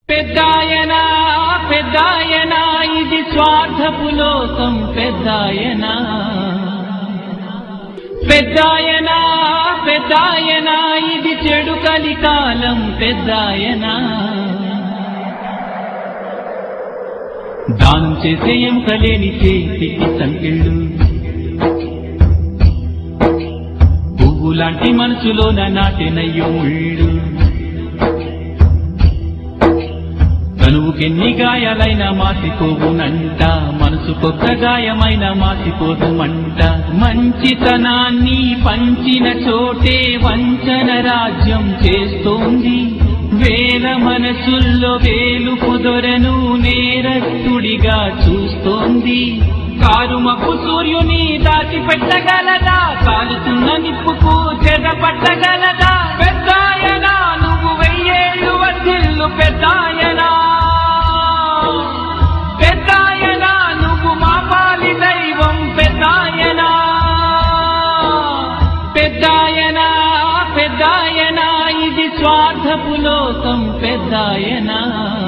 పెద్దాయనా పెద్దాయనా ఇది స్వార్థపు లోకం పెద్దాయనా పెద్దాయనా పెద్దాయనా ఇది చెడు కలికాలం పెద్దాయనా దానం చేసే ఎముకలేని చేతికి సంకెళ్ళు పువ్వు లాంటి మనసులోన నాటినయ్యో ముళ్ళు తనువుకెన్ని గాయాలైన మాసిపోవునంట మనసుకొక్క గాయమైన మాసిపోదుమంట మంచితనాన్ని పంచిన చోటే వంచన రాజ్యం చేస్తోంది వేల మనసుల్లో వేలు కుదొరను నేరస్తుడిగా చూస్తోంది కారుమపు సూర్యుని దాచిపెట్టగలదా కాలుతున్న నిప్పుకు చెద పట్టగలదా పెద్దాయనా నువ్వు వెయ్యేళ్ళు వర్ధిల్లు పెద్దాయనా పెద్దాయనా నువ్వు మా పాలి దైవం పెద్దాయనా పెద్దాయనా పెద్దాయనా ఇది స్వార్థపు లోకం పెద్దాయనా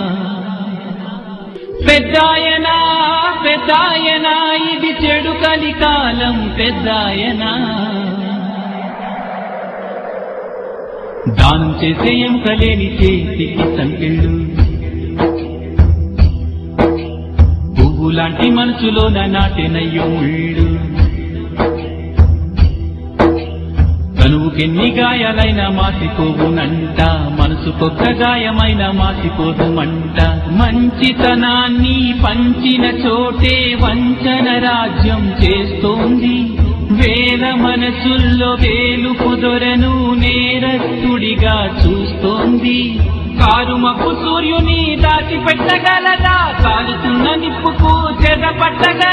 పెద్దాయనా పెద్దాయనా ఇది చెడు కలికాలం పెద్దాయనా దానం చేసే ఎముకలేని చేతికి సంకెళ్ళు పువ్వు లాంటి మనసులోన నాటినయ్యో ముళ్ళు తనువుకెన్ని గాయాలైన మాసిపోవునంట మనసుకొక్క గాయమైన మాసిపోదుమంట మంచితనాన్ని పంచిన చోటే వంచన రాజ్యం చేస్తోంది వేల మనసుల్లో వేలు కుదొరను నేరస్తుడిగా చూస్తోంది కారుమపు సూర్యుని దాచిపెట్టగలదా కాలుతున్న నిప్పుకు చెద పట్టగలదా